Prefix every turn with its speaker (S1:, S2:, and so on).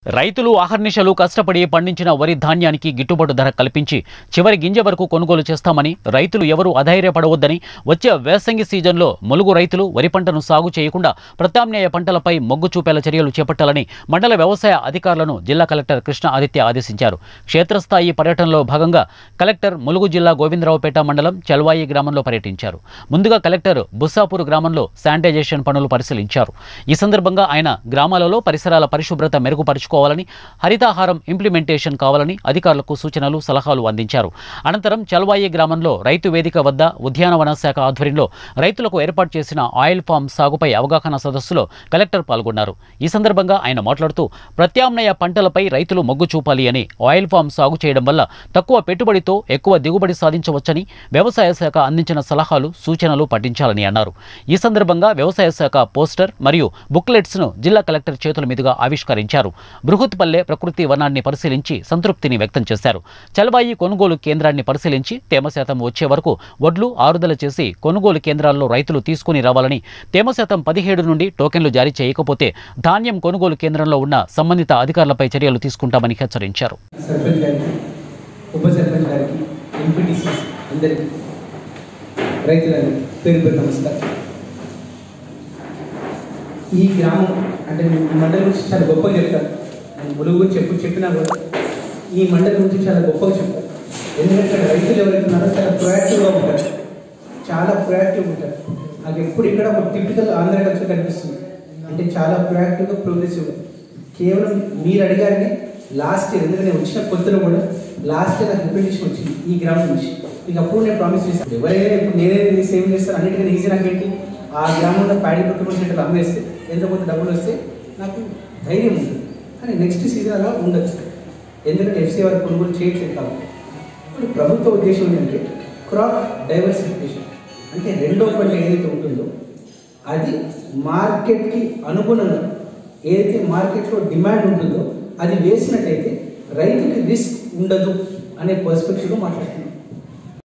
S1: రైతులు అహర్నిశలు కష్టపడి పండించిన వరి ధాన్యానికి గిట్టుబాటు ధర కల్పించి చివరి గింజ వరకు కొనుగోలు చేస్తామని రైతులు ఎవరూ అధైర్యపడవద్దని వచ్చే వేసంగి సీజన్లో ములుగు రైతులు వరి పంటను సాగు చేయకుండా ప్రత్యామ్నాయ పంటలపై మొగ్గు చూపేలా చర్యలు చేపట్టాలని మండల వ్యవసాయ అధికారులను జిల్లా కలెక్టర్ కృష్ణ ఆదిత్య ఆదేశించారు క్షేత్రస్థాయి పర్యటనలో భాగంగా కలెక్టర్ ములుగు జిల్లా గోవిందరావుపేట మండలం చల్వాయి గ్రామంలో పర్యటించారు ముందుగా కలెక్టర్ బుస్సాపూర్ గ్రామంలో శానిటైజేషన్ పనులు పరిశీలించారు ఈ సందర్భంగా ఆయన గ్రామాలలో పరిసరాల పరిశుభ్రత మెరుగుపరుచుకోవాలని హరితాహారం ఇంప్లిమెంటేషన్ కావాలని అధికారులకు సూచనలు సలహాలు అందించారు అనంతరం చల్వాయి గ్రామంలో రైతు వేదిక వద్ద ఉద్యానవన శాఖ ఆధ్వర్యంలో రైతులకు ఏర్పాటు చేసిన ఆయిల్ ఫామ్ సాగుపై అవగాహన సదస్సులో కలెక్టర్ పాల్గొన్నారు ఈ సందర్భంగా ఆయన మాట్లాడుతూ ప్రత్యామ్నాయ పంటలపై రైతులు మొగ్గు చూపాలి అని ఆయిల్ ఫామ్ సాగు చేయడం వల్ల తక్కువ పెట్టుబడితో ఎక్కువ దిగుబడి సాధించవచ్చని వ్యవసాయ శాఖ అందించిన సలహాలు సూచనలు పాటించాలని అన్నారు ఈ సందర్భంగా వ్యవసాయ శాఖ పోస్టర్ మరియు బుక్లెట్స్ను జిల్లా కలెక్టర్ చేతుల మీదుగా ఆవిష్కరించారు బృహత్పల్లె ప్రకృతి వనాన్ని పరిశీలించి సంతృప్తిని వ్యక్తం చేశారు చలవాయి కొనుగోలు కేంద్రాన్ని పరిశీలించి తేమ శాతం వచ్చే వరకు వడ్లు ఆరుదల చేసి కొనుగోలు కేంద్రాల్లో రైతులు తీసుకుని రావాలని తేమ శాతం పదిహేడు నుండి టోకెన్లు జారీ చేయకపోతే ధాన్యం కొనుగోలు కేంద్రంలో ఉన్న సంబంధిత అధికారులపై చర్యలు తీసుకుంటామని హెచ్చరించారు
S2: సర్పంచ్ గారికి ఉప సర్పంచ్ గారికి ఎంపీటీసీ అందరికీ రైతులందరికీ పేరు పేరు నమస్కారం ఈ గ్రామం అంటే నేను ఈ మండలం గురించి చాలా గొప్పగా చెప్తాను నేను ములుగు గురించి చెప్పు చెప్పినా కూడా ఈ మండలం గురించి చాలా గొప్పగా చెప్తాను ఎందుకంటే ఇక్కడ రైతులు ఎవరైతే ఉన్నారో చాలా ప్రొయాక్టివ్గా ఉంటారు చాలా ప్రొయాక్టివ్ ఉంటారు నాకు ఎప్పుడు ఇక్కడ ఒక టిపికల్ ఆంధ్ర కల్చర్ కనిపిస్తుంది అంటే చాలా ప్రొయాక్టివ్గా ప్రోగ్రెసివ్గా కేవలం మీరు అడిగారని లాస్ట్ ఇయర్ ఎందుకంటే నేను వచ్చిన కొత్తలో కూడా లాస్ట్ ఇయర్ నాకు రిప్రజెంటేషన్ వచ్చింది ఈ గ్రామం నుంచి మీకు అప్పుడు నేను ప్రామిస్ చేశాను ఎవరైనా ఇప్పుడు నేనే సేవ్ చేస్తాను అన్నిటికన్నా ఈజీ నాకు ఏంటి ఆ గ్రామంలో ప్యాడీ ప్రొక్యూర్మెంట్ సెంటర్ అమ్మేస్తే ఎంత కొంత డబ్బులు వస్తే నాకు ధైర్యం ఉంటుంది కానీ నెక్స్ట్ సీజన్ అలా ఉండొచ్చు ఎందుకంటే ఎఫ్సీ వారు కొనుగోలు చేయట్లేదు కాబట్టి ఇప్పుడు ప్రభుత్వ ఉద్దేశం ఏంటంటే క్రాప్ డైవర్సిఫికేషన్ అంటే రెండో పంట ఏదైతే ఉంటుందో అది మార్కెట్కి అనుగుణంగా ఏదైతే మార్కెట్లో డిమాండ్ ఉంటుందో అది వేసినట్టయితే రైతుకి రిస్క్ ఉండదు అనే పర్స్పెక్టివ్లో మాట్లాడుతున్నాం